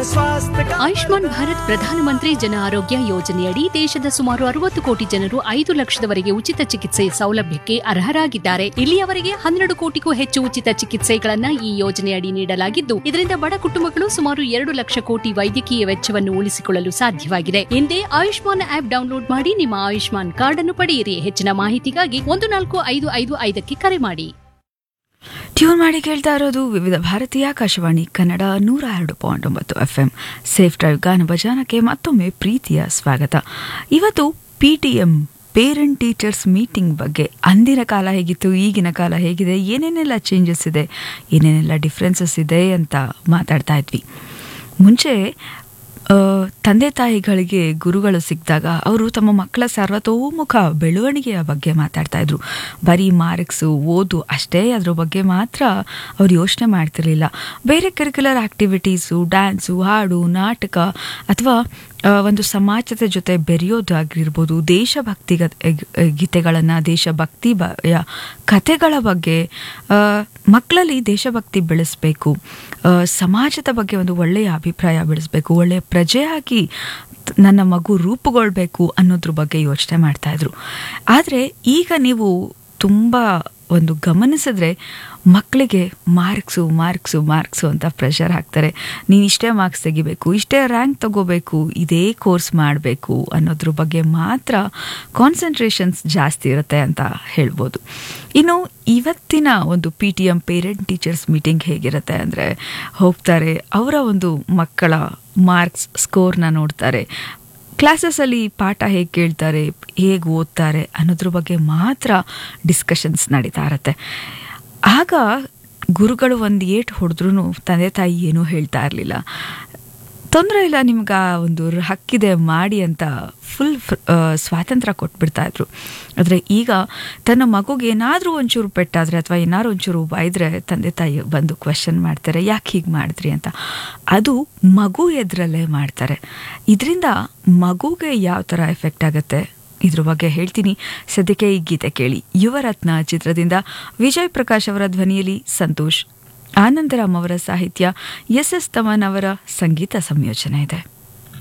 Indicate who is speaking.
Speaker 1: स्वास्थ्य का
Speaker 2: ಆಯುಷ್ಮಾನ್ ಭಾರತ್ ಪ್ರಧಾನಮಂತ್ರಿ ಜನ ಆರೋಗ್ಯ ಯೋಜನೆಯಡಿ ದೇಶದ ಸುಮಾರು ಅರವತ್ತು ಕೋಟಿ ಜನರು ಐದು ಲಕ್ಷದವರೆಗೆ ಉಚಿತ ಚಿಕಿತ್ಸೆ ಸೌಲಭ್ಯಕ್ಕೆ ಅರ್ಹರಾಗಿದ್ದಾರೆ ಇಲ್ಲಿಯವರೆಗೆ ಹನ್ನೆರಡು ಕೋಟಿಗೂ ಹೆಚ್ಚು ಉಚಿತ ಚಿಕಿತ್ಸೆಗಳನ್ನ ಈ ಯೋಜನೆಯಡಿ ನೀಡಲಾಗಿದ್ದು ಇದರಿಂದ ಬಡ ಕುಟುಂಬಗಳು ಸುಮಾರು ಎರಡು ಲಕ್ಷ ಕೋಟಿ ವೈದ್ಯಕೀಯ ವೆಚ್ಚವನ್ನು ಉಳಿಸಿಕೊಳ್ಳಲು ಸಾಧ್ಯವಾಗಿದೆ ಹಿಂದೆ ಆಯುಷ್ಮಾನ್ ಆಪ್ ಡೌನ್ಲೋಡ್ ಮಾಡಿ ನಿಮ್ಮ ಆಯುಷ್ಮಾನ್ ಕಾರ್ಡ್ ಅನ್ನು ಪಡೆಯಿರಿ ಹೆಚ್ಚಿನ ಮಾಹಿತಿಗಾಗಿ ಒಂದು ನಾಲ್ಕು ಐದು ಐದು ಐದಕ್ಕೆ ಕರೆ ಮಾಡಿ
Speaker 3: ಟ್ಯೂನ್ ಮಾಡಿ ಕೇಳ್ತಾ ಇರೋದು ವಿವಿಧ ಭಾರತೀಯ ಆಕಾಶವಾಣಿ ಕನ್ನಡ ನೂರ ಎರಡು ಪಾಯಿಂಟ್ ಒಂಬತ್ತು ಎಫ್ ಎಂ ಸೇಫ್ ಡ್ರೈವ್ ಗಾನ ಭಜಾನಕ್ಕೆ ಮತ್ತೊಮ್ಮೆ ಪ್ರೀತಿಯ ಸ್ವಾಗತ ಇವತ್ತು P T M parent teachers meeting ಬಗ್ಗೆ ಅಂದಿನ ಕಾಲ ಹೇಗಿತ್ತು ಈಗಿನ ಕಾಲ ಹೇಗಿದೆ ಏನೇನೆಲ್ಲ ಚೇಂಜಸ್ ಇದೆ ಏನೇನೆಲ್ಲ ಡಿಫ್ರೆನ್ಸಸ್ ಇದೆ ಅಂತ ಮಾತಾಡ್ತಾ ಇದ್ವಿ ಮುಂಚೆ ಆ, ತಂದೆ ತಾಯಿಗಳಿಗೆ ಗುರುಗಳು ಸಿಕ್ಕಿದಾಗ ಅವರು ತಮ್ಮ ಮಕ್ಕಳ ಸರ್ವತೋಮುಖ ಬೆಳವಣಿಗೆಯ ಬಗ್ಗೆ ಮಾತಾಡ್ತಾ ಇದ್ರು ಬರೀ ಮಾರ್ಕ್ಸು ಓದು ಅಷ್ಟೇ ಅದ್ರ ಬಗ್ಗೆ ಮಾತ್ರ ಅವ್ರು ಯೋಚನೆ ಮಾಡ್ತಿರ್ಲಿಲ್ಲ ಬೇರೆ ಕರಿಕ್ಯುಲರ್ ಆಕ್ಟಿವಿಟೀಸು ಡ್ಯಾನ್ಸು ಹಾಡು ನಾಟಕ ಅಥವಾ ಆ, ಒಂದು ಸಮಾಜದ ಜೊತೆ ಬೆರೆಯೋದಾಗಿರ್ಬೋದು ದೇಶಭಕ್ತಿ ಗೀತೆಗಳನ್ನು ದೇಶಭಕ್ತಿ ಬಯ ಕಥೆಗಳ ಬಗ್ಗೆ ಆ, ಮಕ್ಕಳಲ್ಲಿ ದೇಶಭಕ್ತಿ ಬೆಳೆಸಬೇಕು ಆ, ಸಮಾಜದ ಬಗ್ಗೆ ಒಂದು ಒಳ್ಳೆಯ ಅಭಿಪ್ರಾಯ ಬೆಳೆಸಬೇಕು ಒಳ್ಳೆಯ ಪ್ರಜೆಯಾಗಿ ತ್- ನನ್ನ ಮಗು ರೂಪುಗೊಳ್ಬೇಕು ಅನ್ನೋದ್ರ ಬಗ್ಗೆ ಯೋಚನೆ ಮಾಡ್ತಾ ಇದ್ರು ಆದರೆ ಈಗ ನೀವು ತುಂಬ ಒಂದು ಗಮನಿಸಿದ್ರೆ ಮಕ್ಕಳಿಗೆ ಮಾರ್ಕ್ಸು ಮಾರ್ಕ್ಸು ಮಾರ್ಕ್ಸು ಅಂತ ಪ್ರೆಷರ್ ಹಾಕ್ತಾರೆ ನೀನು ಇಷ್ಟೇ ಮಾರ್ಕ್ಸ್ ತೆಗಿಬೇಕು ಇಷ್ಟೇ ರ್ಯಾಂಕ್ ತಗೋಬೇಕು ಇದೇ ಕೋರ್ಸ್ ಮಾಡಬೇಕು ಅನ್ನೋದ್ರ ಬಗ್ಗೆ ಮಾತ್ರ ಕಾನ್ಸಂಟ್ರೇಷನ್ಸ್ ಜಾಸ್ತಿ ಇರುತ್ತೆ ಅಂತ ಹೇಳ್ಬೋದು ಇನ್ನು ಇವತ್ತಿನ ಒಂದು P T M parent teachers meeting ಹೇಗಿರುತ್ತೆ ಅಂದರೆ ಹೋಗ್ತಾರೆ ಅವರ ಒಂದು ಮಕ್ಕಳ ಮಾರ್ಕ್ಸ್ ಸ್ಕೋರ್ನ ನೋಡ್ತಾರೆ ಕ್ಲಾಸಸ್ಸಲ್ಲಿ ಪಾಠ ಹೇಗೆ ಕೇಳ್ತಾರೆ ಹೇಗೆ ಓದ್ತಾರೆ ಅನ್ನೋದ್ರ ಬಗ್ಗೆ ಮಾತ್ರ ಡಿಸ್ಕಷನ್ಸ್ ನಡೀತಾ ಇರತ್ತೆ ಆಗ ಗುರುಗಳು ಒಂದು ಏಟು ಹೊಡೆದ್ರೂ ತಂದೆ ತಾಯಿ ಏನೂ ಹೇಳ್ತಾ ಇರಲಿಲ್ಲ ತೊಂದರೆ ಇಲ್ಲ ನಿಮ್ಗೆ ಆ ಒಂದು ರ- ಹಕ್ಕಿದೆ ಮಾಡಿ ಅಂತ ಫುಲ್ ಸ್ವಾತಂತ್ರ್ಯ ಕೊಟ್ಬಿಡ್ತಾ ಇದ್ರು ಆದರೆ ಈಗ ತನ್ನ ಮಗುಗೆ ಏನಾದರೂ ಒಂಚೂರು ಪೆಟ್ಟಾದರೆ ಅಥವಾ ಏನಾದ್ರು ಒಂಚೂರು ಬೈದರೆ ತಂದೆ ತಾಯಿ ಬಂದು ಕ್ವೆಶನ್ ಮಾಡ್ತಾರೆ ಯಾಕೆ ಹೀಗೆ ಮಾಡಿದ್ರಿ ಅಂತ ಅದು ಮಗು ಎದುರಲ್ಲೇ ಮಾಡ್ತಾರೆ ಇದರಿಂದ ಮಗುಗೆ ಯಾವ ಥರ ಎಫೆಕ್ಟ್ ಆಗುತ್ತೆ ಇದ್ರ ಬಗ್ಗೆ ಹೇಳ್ತೀನಿ ಸದ್ಯಕ್ಕೆ ಈ ಗೀತೆ ಕೇಳಿ ಯುವರತ್ನ ಚಿತ್ರದಿಂದ ವಿಜಯ್ ಪ್ರಕಾಶ್ ಅವರ ಧ್ವನಿಯಲ್ಲಿ ಸಂತೋಷ್ ಆನಂದರಾಮ್ ಅವರ ಸಾಹಿತ್ಯ ಎಸ್ ಎಸ್ ತಮನ್ ಅವರ ಸಂಗೀತ ಸಂಯೋಜನೆ ಇದೆ